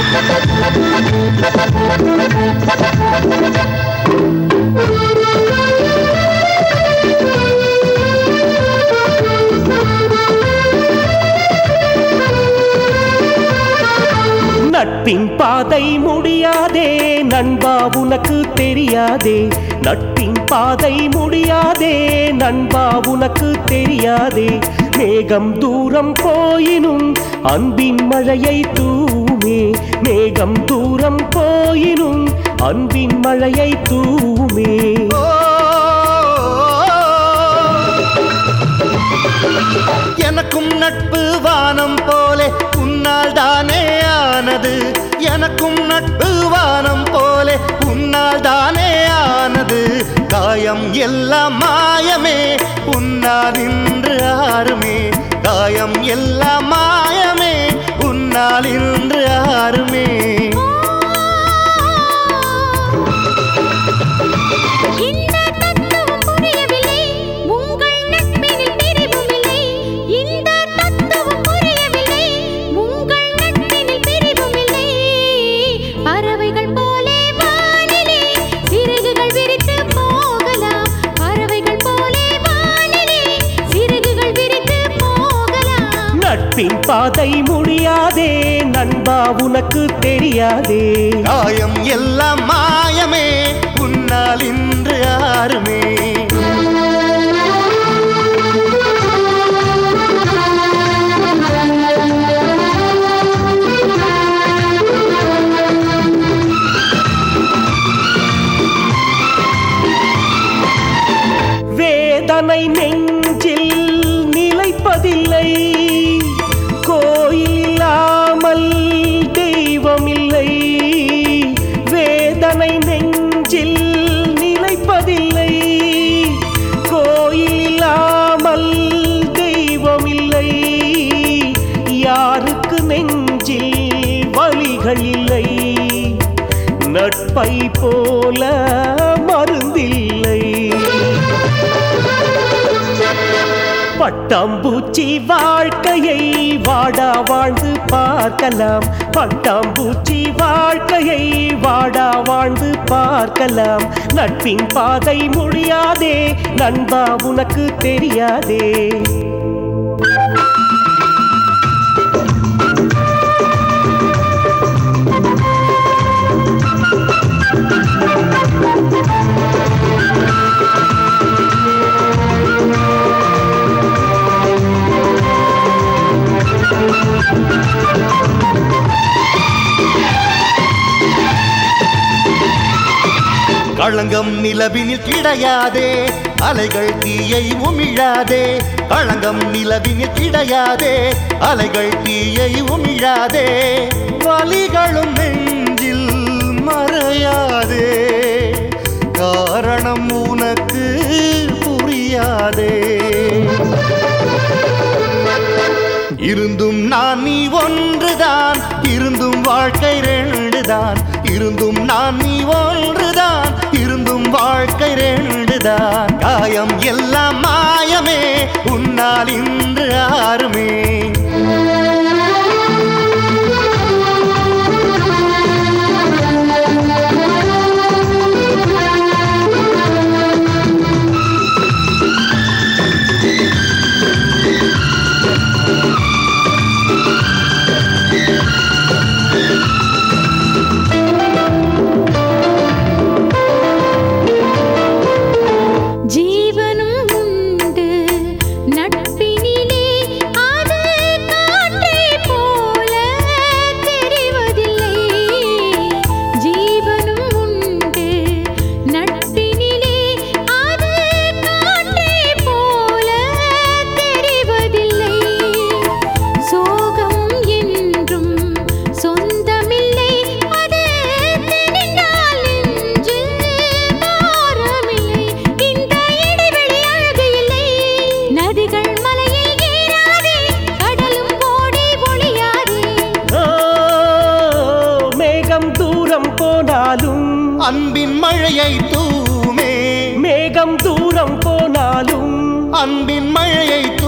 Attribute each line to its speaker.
Speaker 1: நட்பின் பாதை முடியாதே நண்பா உனக்கு தெரியாதே நட்பின் பாதை முடியாதே நண்பா உனக்கு தெரியாதே மேகம் தூரம் போயினும் அன்பின் மழையை தூமே மேகம் தூரம் போயினும் அன்பின் மழையை தூமே
Speaker 2: எனக்கும் நட்பு வானம் போலே உன்னால் தானே ஆனது எனக்கும் நட்பு வானம் போலே உன்னால் தானே ஆனது காயம் எல்லாம் மாயமே உன்னால் இன்று ஆறுமே காயம் எல்லாம் மாயமே உன்னால் இன்று ஆறுமே
Speaker 3: இந்த தத்துவம் புரியவில்லை உங்கள் நட்பினில் பிரிவுமில்லை இந்த தத்துவம் புரியவில்லை உங்கள் நட்பினில் பிரிவுமில்லை பறவைகள் போலே வானிலே சிறகுகள் விரித்து போகலாம் பறவைகள் போலே வானிலே சிறகுகள் விரித்து போகலாம்
Speaker 1: நட்பின் பாதை முடியாதே நண்பா உனக்கு தெரியாதே
Speaker 2: காயம் எல்லாம் மாயமே உன்னால் இன்று ஆறுமே
Speaker 1: வேதனை நெஞ்சில் நிலைப்பதில்லை கோயில் இல்லாமல் தெய்வமில்லை வேதனை நெஞ்சில் நிலைப்பதில்லை கோயில் இல்லாமல் தெய்வமில்லை யாருக்கு நெஞ்சில் வழிகள் இல்லை நட்பை போல மருந்தில்லை பட்டாம்பூச்சி வாழ்க்கையை வாடா வாழ்ந்து பார்க்கலாம் பட்டாம்பூச்சி வாழ்க்கையை வாடா வாழ்ந்து பார்க்கலாம் நட்பின் பாதை முடியாதே நண்பா உனக்கு தெரியாதே
Speaker 2: களங்கம் நிலவினில் கிடையாதே அலைகள் தீயை உமிழாதே களங்கம் நிலவினில் கிடையாதே அலைகள் தீயை உமிழாதே வலிகளும் நெஞ்சில் மறையாதே காரணம் உனக்கு புரியாதே இருந்தும் நான் நீ ஒன்றுதான் இருந்தும் வாழ்க்கை ரெண்டுதான் இருந்தும் நான் நீ ஒன்றுதான் இருந்தும் வாழ்க்கை ரெண்டுதான் காயம் எல்லாம் மாயமே உன்னால் இன்று ஆறுமே
Speaker 3: ஜீவனும் உண்டு நட்பினிலே அது காற்றை போல தெரிவதில்லை ஜீவனும் உண்டு நட்பினிலே அது காற்றை போல தெரிவதில்லை சோகம் என்றும் சொந்தமில்லை அது தெரிந்தால் நெஞ்சில் பாரமில்லை இந்த இடைவெளி அழகு இல்லை நதிகள் மலையை ஏறாதே கடலும் ஓடி ஒளியாதே
Speaker 1: ஓ, மேகம் தூரம் போனாலும்
Speaker 2: அன்பின் மழையை தூமே
Speaker 1: மேகம் தூரம் போனாலும்
Speaker 2: அன்பின் மழையை